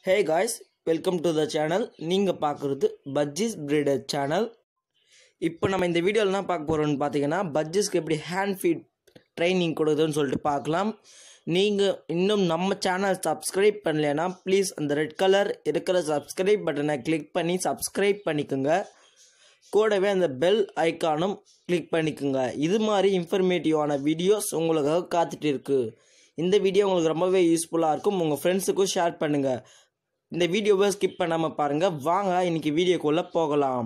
hey guys welcome to the channel நீங்கள் பார்க்குறது bajjis breeder channel இப்போ நம்ம இந்த வீடியோவில் என்ன பார்க்க போகிறோம்னு பார்த்தீங்கன்னா பஜ்ஜிஸ்க்கு எப்படி ஹேண்ட் ஃபீட் ட்ரைனிங் கொடுக்குதுன்னு சொல்லிட்டு பார்க்கலாம் நீங்கள் இன்னும் நம்ம சேனல் சப்ஸ்கிரைப் பண்ணலைன்னா ப்ளீஸ் அந்த ரெட் கலர் இருக்கிற சப்ஸ்கிரைப் பட்டனை கிளிக் பண்ணி சப்ஸ்கிரைப் பண்ணிக்கோங்க கூடவே அந்த பெல் ஐக்கானும் கிளிக் பண்ணிக்கோங்க இது மாதிரி இன்ஃபர்மேட்டிவான வீடியோஸ் உங்களுக்காக காத்துட்டு இருக்கு இந்த வீடியோ உங்களுக்கு ரொம்பவே யூஸ்ஃபுல்லாக இருக்கும் உங்கள் ஃப்ரெண்ட்ஸுக்கும் ஷேர் பண்ணுங்கள் இந்த வீடியோவை ஸ்கிப் பண்ணாமல் பாருங்கள் வாங்க இன்னைக்கு வீடியோக்குள்ளே போகலாம்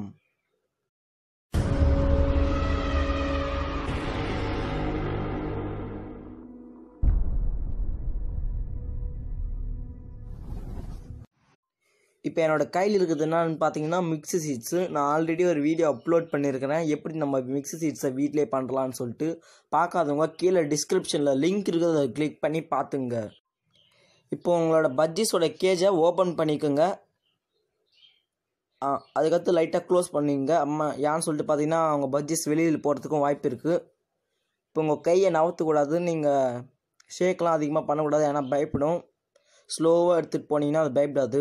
இப்போ என்னோடய கையில் இருக்குது என்னன்னு பார்த்தீங்கன்னா மிக்ஸி சீட்ஸு நான் ஆல்ரெடி ஒரு வீடியோ அப்லோட் பண்ணியிருக்கிறேன் எப்படி நம்ம மிக்ஸி சீட்ஸை வீட்டிலே பண்ணலான்னு சொல்லிட்டு பார்க்காதவங்க கீழே டிஸ்கிரிப்ஷனில் லிங்க் இருக்குது அதை கிளிக் பண்ணி பார்த்துங்க இப்போ உங்களோட பஜ்ஜிஸோட கேஜை ஓப்பன் பண்ணிக்கோங்க ஆ அதுக்கடுத்து லைட்டாக க்ளோஸ் பண்ணிங்க அம்மா ஏன்னு சொல்லிட்டு பார்த்தீங்கன்னா அவங்க பஜ்ஜிஸ் வெளியில் போகிறதுக்கும் வாய்ப்பு இருக்குது இப்போ உங்கள் கையை நவற்றக்கூடாது நீங்கள் ஷேக்லாம் அதிகமாக பண்ணக்கூடாது ஏன்னா பயப்படும் ஸ்லோவாக எடுத்துகிட்டு போனீங்கன்னா அது பயப்படாது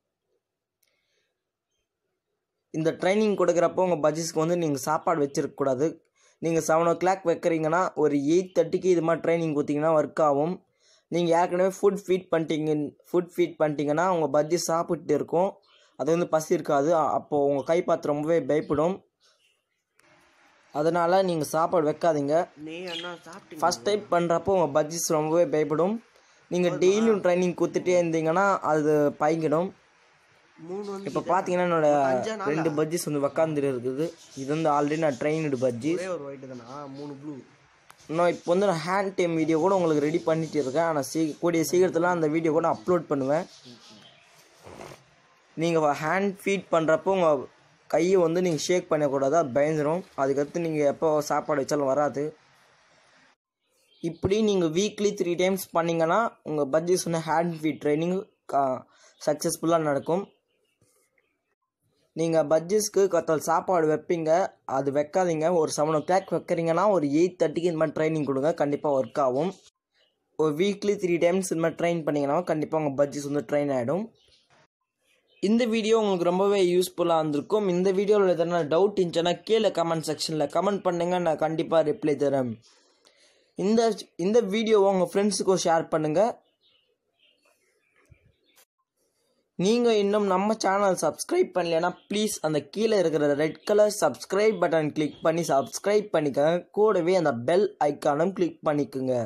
இந்த ட்ரைனிங் கொடுக்குறப்போ உங்கள் பஜ்ஜிஸ்க்கு வந்து நீங்கள் சாப்பாடு வச்சிருக்கக்கூடாது நீங்கள் செவன் ஓ கிளாக் வைக்கிறீங்கன்னா ஒரு எயிட் தேர்ட்டிக்கு இது மாதிரி ட்ரைனிங் கொடுத்தீங்கன்னா ஒர்க் ஆகும் நீங்கள் ஏற்கனவே ஃபுட் ஃபீட் பண்ணிட்டீங்க ஃபுட் ஃபீட் பண்ணிட்டீங்கன்னா உங்கள் பஜ்ஜி சாப்பிட்டு இருக்கும் அது வந்து பசி இருக்காது அப்போது உங்கள் கை பார்த்து ரொம்பவே பயப்படும் அதனால் நீங்கள் சாப்பாடு வைக்காதீங்க நீ அண்ணா சாப்பிட்டீங்க ஃபஸ்ட் டைம் பண்ணுறப்போ உங்கள் பஜ்ஜிஸ் ரொம்பவே பயப்படும் நீங்கள் டெய்லியும் ட்ரைனிங் கொடுத்துட்டே இருந்தீங்கன்னா அது பழகிடும் மூணு வந்து இப்போ பார்த்தீங்கன்னா என்னோட ரெண்டு பஜ்ஜிஸ் வந்து உக்காந்துட்டு இருக்குது இது வந்து ஆல்ரெடி நான் ட்ரைனடு பஜ்ஜிஸ் ஒரே ஒரு ஒயிட் தானா மூணு ப்ளூ இன்னும் இப்போ வந்து நான் ஹேண்ட் டைம் வீடியோ கூட உங்களுக்கு ரெடி பண்ணிட்டு இருக்கேன் ஆனால் சீ கூடிய சீக்கிரத்தில் அந்த வீடியோ கூட அப்லோட் பண்ணுவேன் நீங்கள் ஹேண்ட் ஃபீட் பண்ணுறப்போ உங்கள் கையை வந்து நீங்கள் ஷேக் பண்ணக்கூடாது அது பயந்துடும் அதுக்கடுத்து நீங்கள் எப்போ சாப்பாடு வச்சாலும் வராது இப்படி நீங்கள் வீக்லி த்ரீ டைம்ஸ் பண்ணிங்கன்னா உங்கள் பட்ஜெட் சொன்ன ஹேண்ட் ஃபீட் ட்ரைனிங் சக்ஸஸ்ஃபுல்லாக நடக்கும் நீங்கள் பட்ஜெட்ஸ்க்கு கத்தல் சாப்பாடு வைப்பீங்க அது வைக்காதீங்க ஒரு செவன் ஓ கிளாக் வைக்கிறீங்கன்னா ஒரு எயிட் தேர்ட்டிக்கு இந்த மாதிரி ட்ரைனிங் கொடுங்க கண்டிப்பாக ஒர்க் ஆகும் ஒரு வீக்லி த்ரீ டைம்ஸ் இந்த மாதிரி ட்ரெயின் பண்ணிங்கன்னா கண்டிப்பாக உங்கள் பட்ஜெட்ஸ் வந்து ட்ரெயின் ஆகிடும் இந்த வீடியோ உங்களுக்கு ரொம்பவே யூஸ்ஃபுல்லாக இருந்திருக்கும் இந்த வீடியோவில் எதனா டவுட் இருந்துச்சுன்னா கீழே கமெண்ட் செக்ஷனில் கமெண்ட் பண்ணுங்க நான் கண்டிப்பாக ரிப்ளை தரேன் இந்த இந்த வீடியோவை உங்கள் ஃப்ரெண்ட்ஸுக்கும் ஷேர் பண்ணுங்கள் நீங்கள் இன்னும் நம்ம சேனல் சப்ஸ்கிரைப் பண்ணலைன்னா ப்ளீஸ் அந்த கீழே இருக்கிற red colour subscribe button click பண்ணி சப்ஸ்கிரைப் பண்ணிக்கோங்க கூடவே அந்த பெல் ஐக்கானும் கிளிக் பண்ணிக்கோங்க